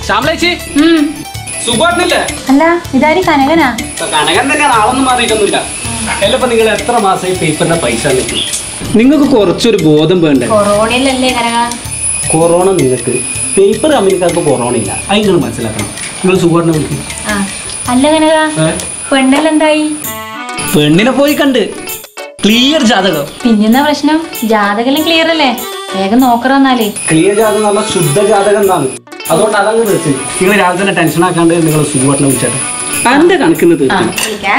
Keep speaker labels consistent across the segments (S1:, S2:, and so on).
S1: ശ്യാമളേച്ചി
S2: ഉം.
S1: സുഖമായിട്ടില്ലേ
S2: അല്ല ഇതാരി കനകനാ
S1: കനകൻ തന്നെയാണ് ആളൊന്നും മാറിയിട്ടൊന്നുമില്ല എല്ലപ്പോ നിങ്ങൾ എത്ര മാസം ഈ പേപ്പറിന്റെ പൈസ കിട്ടും നിങ്ങൾക്ക് കുറച്ചൊരു ബോധം വേണ്ടേ
S2: കൊറോണയിലല്ലേ കനക
S1: കൊറോണ നിങ്ങൾക്ക് പേപ്പർ കമ്പനിക്കാർക്ക് കൊറോണ ഇല്ല അത് നിങ്ങൾ മനസ്സിലാക്കണം നിങ്ങൾ സുഖമായിട്ടിനെ വിളിക്കും
S2: ആ അല്ല കനക പെണ്ണെല്ലെന്തായി
S1: പെണ്ണിനെ പോയി കണ്ട് ക്ലിയർ ജാതകം
S2: പിന്നെന്താ പ്രശ്നം ജാതകം ക്ലിയർ അല്ലേ വേഗം നോക്കറന്നാലേ
S1: ക്ലിയർ ജാതകം എന്ന് പറഞ്ഞാൽ ശുദ്ധ ജാതകം എന്നാണ് അതുകൊണ്ട് അതങ്ങ് തീർച്ചു നിങ്ങൾ രാവിലെ തന്നെ ടെൻഷൻ ആക്കാണ്ട് നിങ്ങൾ സുഖമായിട്ടിനെ വിളിച്ചേട്ടെ എന്റെ കണക്കിന്
S2: ആ
S1: തീർച്ചു
S2: വിളിക്കാം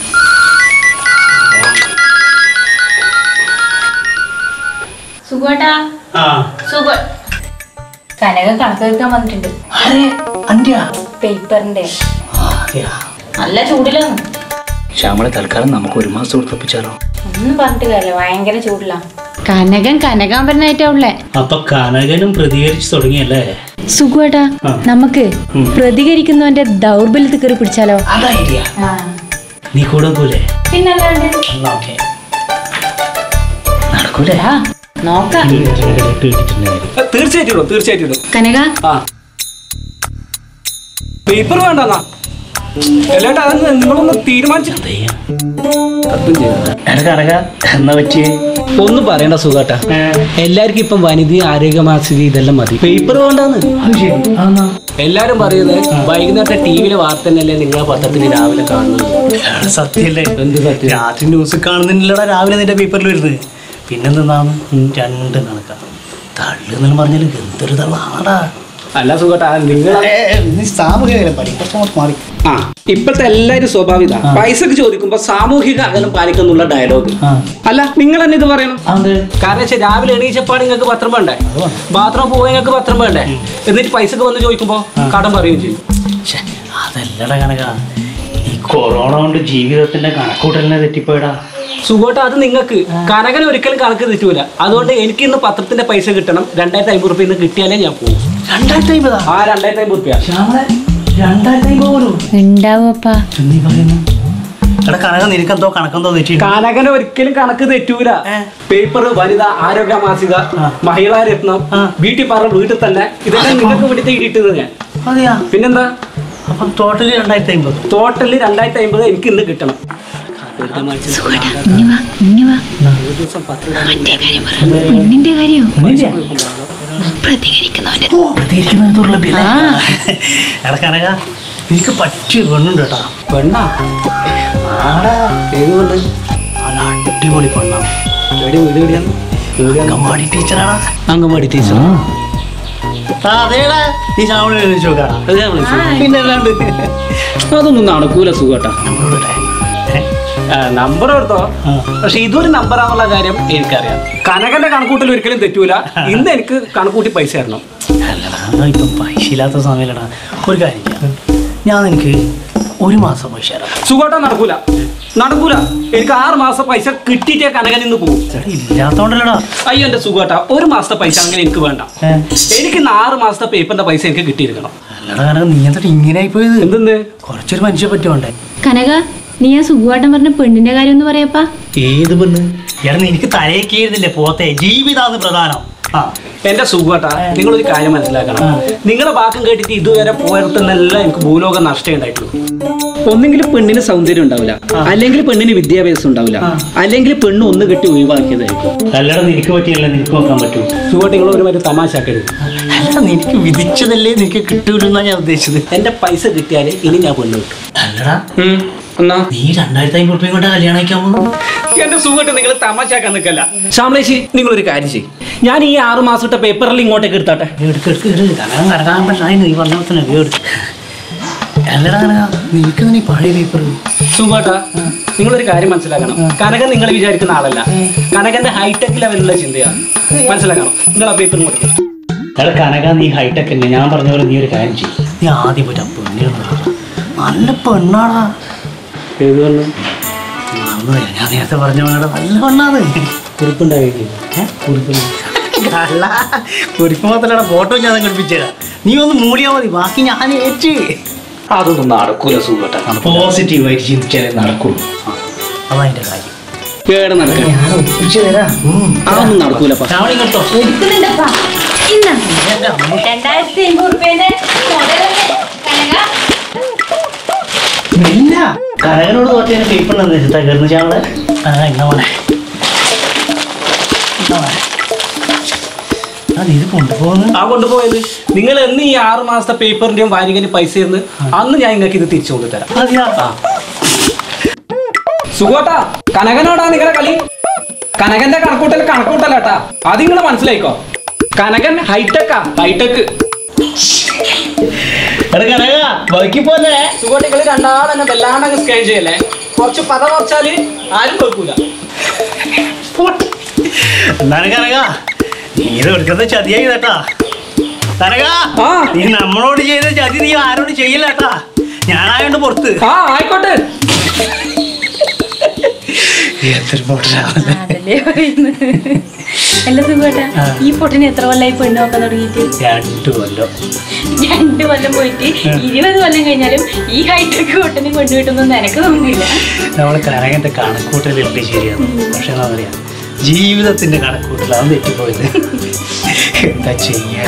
S2: സുഖേട്ടാ
S3: ആ
S2: സുഖ കനക കണക്ക് വെക്കാൻ വന്നിട്ടുണ്ട്
S3: അരെ അന്ത്യ
S2: പേപ്പറിന്റെ
S3: ആ അതെയാ
S2: നല്ല ചൂടിലാണ്
S3: ശ്യാമളെ തൽക്കാലം നമുക്ക് ഒരു മാസം കൊടുത്തപ്പിച്ചാലോ
S2: ഒന്നും പറഞ്ഞിട്ട് കാര്യമില്ല ഭയങ്കര ചൂടിലാ കനകൻ കനകാമ്പരനായിട്ടാ ഉള്ളേ
S3: അപ്പൊ കനകനും പ്രതികരിച്ചു തുടങ്ങിയല്ലേ
S2: സുഖേട്ടാ
S3: ആ.
S2: നമുക്ക് പ്രതികരിക്കുന്നവന്റെ ദൗർബല്യത്തിൽ കയറി പിടിച്ചാലോ
S3: അതാ ഐഡിയ നീ കൂടെ പോലെ
S2: പിന്നല്ലാണ്ട്
S3: ഓക്കെ നടക്കൂലേ
S2: ആ, നോക്കാം
S1: തീർച്ചയായിട്ടും ഇടും, തീർച്ചയായിട്ടും ഇടും.
S2: കനക
S1: ആ പേപ്പർ വേണ്ടെന്നാ അല്ലാണ്ട് അതങ്ങ് നിങ്ങളൊന്ന് തീരുമാനിച്ചു
S3: കനക എന്നാ പറ്റിയേ
S1: ഒന്നും പറയണ്ട സുഖാട്ടാ എല്ലാവർക്കും ഇപ്പം വനിത ആരോഗ്യമാസിക ഇതെല്ലാം മതി പേപ്പർ വേണ്ടാന്ന്
S3: അത് ശരി ആന്നാ
S1: എല്ലാരും പറയുന്നത് വൈകുന്നേരത്തെ ടി വിയിലെ വാർത്ത തന്നെയല്ലേ നിങ്ങളെ പത്രത്തിന് രാവിലെ കാണുന്നത്
S3: എടാ, സത്യല്ലേ
S1: എന്ത് സത്യം?
S3: രാത്രി ന്യൂസ് കാണുന്നില്ലടാ രാവിലെ നിന്റെ പേപ്പറിൽ വരുന്നത് പിന്നെന്താണ് രണ്ട് കണക്കാ തള്ളെന്നെല്ലാം പറഞ്ഞാലും എന്തൊരു തള്ളാണടാ
S1: അല്ല സുഖാട്ടാ നിങ്ങൾ
S3: നീ സാമൂഹിക മാറി
S1: ആ ഇപ്പോഴത്തെ എല്ലാരും സ്വാഭാവിക
S3: ആ.
S1: പൈസക്ക് ചോദിക്കുമ്പോ സാമൂഹിക അകലം പാലിക്കുന്നുള്ള ഡയലോഗ്
S3: ആ
S1: അല്ല നിങ്ങൾ തന്നെ ഇത് പറയണം
S3: അത്
S1: കാരണം വെച്ചാൽ രാവിലെ എണീച്ചപ്പാട് നിങ്ങൾക്ക് പത്രം വേണ്ടേ
S3: അത് വേണം.
S1: ബാത്റൂം പോകാൻ നിങ്ങൾക്ക് പത്രം വേണ്ടേ എന്നിട്ട് പൈസക്ക് വന്ന് ചോദിക്കുമ്പോ കടം പറയുകയും ചെയ്യും
S3: ശ്ശെ, അതല്ലടാ കണക ഈ കൊറോണ കൊണ്ട് ജീവിതത്തിന്റെ കണക്കൂട്ടലിനെ തെറ്റിപ്പോയടാ
S1: സുഖോട്ട് അത് നിങ്ങൾക്ക് കനകൻ ഒരിക്കലും കണക്ക് തെറ്റൂല അതുകൊണ്ട് എനിക്ക് ഇന്ന് പത്രത്തിന്റെ പൈസ കിട്ടണം രണ്ടായിരത്തി അമ്പത് റുപ്യ ഇന്ന് കിട്ടിയാലേ ഞാൻ പോകും
S3: രണ്ടായിരത്തി അമ്പതാ
S1: ആ രണ്ടായിരത്തി അമ്പത് റുപ്യ
S3: ശ്യാമളെ രണ്ടായിരത്തി അമ്പത് പോലും
S2: ഉണ്ടാവപ്പാ
S3: എന്നീ പറയുന്നു എടാ കനക നിനക്കെന്തോ കണക്കെന്തോ തെറ്റി
S1: കനകന് ഒരിക്കലും കണക്ക് തെറ്റൂല
S3: ഏ.
S1: പേപ്പർ വനിത ആരോഗ്യ മാസിക
S3: ആ.
S1: മഹിളാ രത്നം
S3: ആ.
S1: വീട്ടിൽ പറ വീട്ടിൽ തന്നെ ഇതെല്ലാം നിങ്ങൾക്ക് വേണ്ടി തേടിയിട്ടത് ഞാൻ
S3: അതെയാ
S1: പിന്നെന്താ
S3: അപ്പം ടോട്ടലി രണ്ടായിരത്തി അമ്പത്
S1: ടോട്ടല് രണ്ടായിരത്തി അമ്പത് എനിക്ക് ഇന്ന് കിട്ടണം
S2: ഇനി വാ ഇനി വാ അവന്റെ കാര്യം പറ പെണ്ണിന്റെ കാര്യം പ്രതികരിക്കുന്നവന്റെ
S3: പ്രതികരിക്കുന്നതിനുള്ള ബില
S2: ആ.
S3: എടാ കനക നിനക്ക് പറ്റിയ പെണ്ണുണ്ട് കേട്ടാ
S1: പെണ്ണാ
S3: ആടാ
S1: ഏതുകൊണ്ട്
S3: നല്ല അടിപൊളി പെണ്ണാണ്
S1: എവിടെ വീട് എവിടെയാണ്
S3: അങ്കമാടി ടീച്ചറാടാ
S1: അംഗൻവാടി ടീച്ചർ
S3: അതേടാ നീ ശ്യാമളെ വിളിച്ചു നോക്കാടാ
S1: അത് ഞാൻ വിളിച്ചു
S3: പിന്നെ അല്ലാണ്ട്
S1: അതൊന്നും നടക്കൂല സുഖട്ടാ
S3: നമ്മളോട് ഇട്ടെ. ഏ?
S1: നമ്പർ എടുത്തോ
S3: ആ.
S1: പക്ഷെ ഇതൊരു നമ്പറാന്നുള്ള കാര്യം എനിക്കറിയാം കനകന്റെ കണക്കൂട്ടൽ ഒരിക്കലും തെറ്റൂല ഇന്ന് എനിക്ക് കണക്കൂട്ടി പൈസ തരണം
S3: അല്ലടാ ഇപ്പം പൈസ ഇല്ലാത്ത സമയമല്ലടാ ഒരു കാര്യം ചെയ്യാം ഞാൻ നിനക്ക് ഒരു മാസം പൈസ തരാം
S1: സുഖോട്ടം നടക്കൂല നടക്കൂല എനിക്ക് ആറ് മാസം പൈസ കിട്ടിയിട്ടേ കനകൻ ഇന്ന് പോകും
S3: ചേട്ടാ ഇല്ലാത്തോണ്ടല്ലടാ
S1: അയ്യോ എന്റെ സുഖോട്ടാ ഒരു മാസത്തെ പൈസ അങ്ങനെ എനിക്ക് വേണ്ട
S3: ഏ?
S1: എനിക്ക് ഇന്ന് ആറ് മാസത്തെ പേപ്പറിന്റെ പൈസ എനിക്ക് കിട്ടിയിരിക്കണം
S3: അല്ലടാ കനക നീ എന്നിട്ട് ഇങ്ങനെ ആയിപ്പോയത്
S1: എന്തെന്ന്
S3: കുറച്ചൊരു മനുഷ്യ പറ്റുണ്ടേ
S2: കനക നീ ആ സുഖമായിട്ടും പറഞ്ഞ പെണ്ണിന്റെ കാര്യം ഒന്ന് പറയപ്പാ
S3: ഏത് പെണ്ണ് എടാ നിനക്ക് തലയേക്കിരുന്നില്ലേ പോത്തെ ജീവിതാണ് പ്രധാനം ആ
S1: എന്റെ സുഖട്ടാ നിങ്ങളൊരു കാര്യം മനസ്സിലാക്കണം
S3: ആ.
S1: നിങ്ങളുടെ വാക്കും കേട്ടിട്ട് ഇതുവരെ പോയടത്തുനിന്നെല്ലാം എനിക്ക് ഭൂലോകം നഷ്ടം ഉണ്ടായിട്ടുള്ളൂ ഒന്നെങ്കിൽ പെണ്ണിന് സൗന്ദര്യം ഉണ്ടാവില്ല അല്ലെങ്കിൽ പെണ്ണിന് വിദ്യാഭ്യാസം ഉണ്ടാവില്ല അല്ലെങ്കിൽ പെണ്ണ് ഒന്ന് കെട്ടി ഒഴിവാക്കിയതായിരിക്കും
S3: അല്ലടാ നിനക്ക് പറ്റിയല്ല നിനക്ക് നോക്കാൻ പറ്റൂ
S1: സുഖമായിട്ട് നിങ്ങൾ ഒരു മറ്റു തമാശ ആക്കരുത്
S3: അല്ല നിനക്ക് വിധിച്ചതല്ലേ നിനക്ക് കിട്ടൂലെന്നാ ഞാൻ ഉദ്ദേശിച്ചത്
S1: എന്റെ പൈസ കിട്ടിയാൽ ഇനി ഞാൻ പെണ്ണ് കിട്ടും
S3: അല്ലടാ
S1: എന്നാ
S3: നീ രണ്ടായിരത്തി അമ്പത് റുപ്യ കൊണ്ട് കല്യാണം കഴിക്കാൻ പോകുന്നു
S1: എന്റെ സുഖമായിട്ട് നിങ്ങൾ തമാശാക്കാൻ നിൽക്കല്ല ശ്യാമളേശി നിങ്ങളൊരു കാര്യം ചെയ്യും ഞാൻ ഈ ആറ് മാസത്തെ പേപ്പറിൽ ഇങ്ങോട്ടേക്ക് എടുത്താട്ടെ
S3: എടുക്ക് എടുക്ക് എടുക്ക് കനകം കറങ്ങാൻ പറ്റായി നീ പറഞ്ഞ പോലെ തന്നെ എടുക്ക് അല്ലടാ കനക നിനക്ക് തന്നെ ഈ പഴയ പേപ്പർ
S1: സുഖാട്ടാ നിങ്ങളൊരു കാര്യം മനസ്സിലാക്കണം കനകൻ നിങ്ങൾ വിചാരിക്കുന്ന ആളല്ല കനകന്റെ ഹൈടെക് ലെവലിലുള്ള ചിന്തയാണ് മനസ്സിലാക്കണം നിങ്ങൾ ആ പേപ്പർ കൊടുക്കും
S3: എടാ കനക നീ ഹൈടെക് അല്ലേ ഞാൻ പറഞ്ഞ പോലെ നീ ഒരു കാര്യം ചെയ്യും നീ ആദ്യം പോയിട്ട് ആ പെണ്ണിനെ ഒന്ന് കാണണം. നല്ല പെണ്ണാടാ
S1: ഏത് പറഞ്ഞു
S3: മറന്നുപോയി. ഞാൻ നേരത്തെ പറഞ്ഞ പോലെ നല്ല പെണ്ണാണ്
S1: കുറിപ്പുണ്ടായിരിക്കും
S3: ഏ? കള്ള. കുരിപ്പ് മാത്രമല്ല ഫോട്ടോ ഞാൻ ഘടിപ്പിച്ചേരാ നീ ഒന്ന് മൂടിയാ മതി ബാക്കി ഞാൻ ഏറ്റ്
S1: അതൊന്നും നടക്കൂല സുഖട്ടാ
S3: പോസിറ്റീവായിട്ട് ചിന്തിച്ചാലേ നടക്കുള്ളൂ ആ, അതാ എൻ്റെ കാര്യം
S1: കേട് നടക്കാൻ
S3: ഞാൻ ഒപ്പിച്ചു തരാം ഉം.
S1: അതൊന്നും നടക്കൂലപ്പാ
S3: ശ്യാമള ഇങ്ങോട്ടോ
S2: എടുക്കുന്നുണ്ടപ്പാ ഇന്ന രണ്ടായിരത്തി അമ്പത് റുപ്യന്റെ മുതലല്ലേ കനക
S3: ഇല്ല കനകനോട് തോറ്റതിന് പേപ്പർ വെച്ചിട്ടാ കയറുന്ന ശ്യാമളെ ആ ഇന്ന മോനെ ഇന്ന മോനെ അത് ഇത് കൊണ്ടുപോകുന്നു
S1: ആ കൊണ്ടുപോയത് നിങ്ങൾ എന്ന് ഈ ആറ് മാസത്തെ പേപ്പറിന്റെയും വാരികന്റെ പൈസ എന്ന് അന്ന് ഞാൻ നിങ്ങൾക്ക് ഇത് തിരിച്ചു കൊണ്ടുതരാം
S3: അതെയാ
S1: സുഖോട്ടാ കനകനോടാ നിങ്ങളെ കളി കനകന്റെ കണക്കൂട്ടൽ കണക്കൂട്ടലാട്ടാ അത് നിങ്ങൾ മനസ്സിലായിക്കോ കനകൻ ഹൈടെക്കാ ഹൈടെക്
S3: എടാ കനക ബാക്കി പോലെ
S1: സുഖോട്ട് നിങ്ങൾ രണ്ടാളെന്നെ വല്ലാണ്ടങ്ങ് സ്കാൻ ചെയ്യല്ലേ കുറച്ച് പത കുറച്ചാല് ആരും കേൾക്കൂല
S3: എന്താണ് കനക നീ ഇത് എടുക്കുന്ന ചതിയായി കേട്ടാ കനക
S1: ആ.
S3: നീ നമ്മളോട് ചെയ്ത ചതി നീ ആരോട് ചെയ്യില്ല കേട്ടാ ഞാനായോണ്ട് പുറത്ത്
S1: ആ ആയിക്കോട്ടെ
S3: എന്തൊരു പൊട്ടനാണ്
S2: അതല്ലേ പറയുന്നത് അല്ല സുഖേട്ടാ
S3: ആ.
S2: ഈ പൊട്ടിന് എത്ര കൊല്ലായി പെണ്ണ് നോക്കാൻ തുടങ്ങിയിട്ട്
S3: രണ്ടു കൊല്ലം
S2: രണ്ട് കൊല്ലം പോയിട്ട് ഇരുപത് കൊല്ലം കഴിഞ്ഞാലും ഈ ഹൈറ്റൊക്കെ പൊട്ടിന് കൊണ്ടുപോയിട്ടൊന്നും എനക്ക് തോന്നുന്നില്ല
S3: നമ്മൾ കനകന്റെ കണക്കൂട്ടലുണ്ട് ശരിയാണ് പക്ഷെ എന്താ പറയാ ജീവിതത്തിന്റെ കണക്കൂട്ടലാണ് തെറ്റിപ്പോയത് എന്താ ചെയ്യാ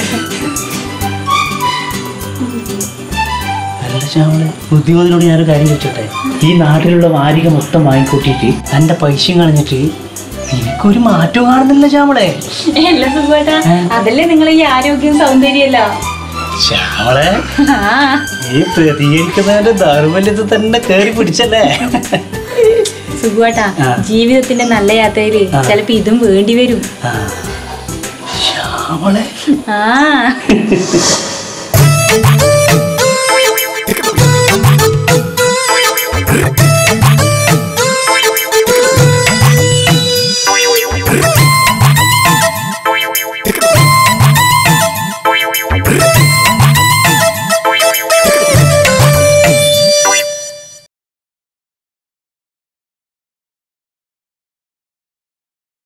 S3: അല്ല ശ്യാമളെ ബുദ്ധിമതിനോട് ഞാനൊരു കാര്യം ചോദിച്ചോട്ടെ ഈ നാട്ടിലുള്ള വാരിക മൊത്തം വാങ്ങിക്കൂട്ടിയിട്ട് തന്റെ പൈസയും കളഞ്ഞിട്ട് നിനക്കൊരു മാറ്റവും കാണുന്നില്ല ശ്യാമളെ
S2: അല്ല സുഖേട്ടാ അതല്ലേ നിങ്ങൾ ഈ ആരോഗ്യം സൗന്ദര്യമല്ല
S3: ശ്യാമളെ
S2: ആ
S3: ഈ പ്രതികരിക്കുന്നതിന്റെ ദൗർബല്യത്തിൽ തന്നെ കയറി പിടിച്ചല്ലേ
S2: സുഖേട്ടാ
S3: ആ.
S2: ജീവിതത്തിന്റെ നല്ല യാത്രയില്
S3: ആ.
S2: ചിലപ്പോ ഇതും വേണ്ടി വരും
S3: ആ. ശ്യാമളെ
S2: ആ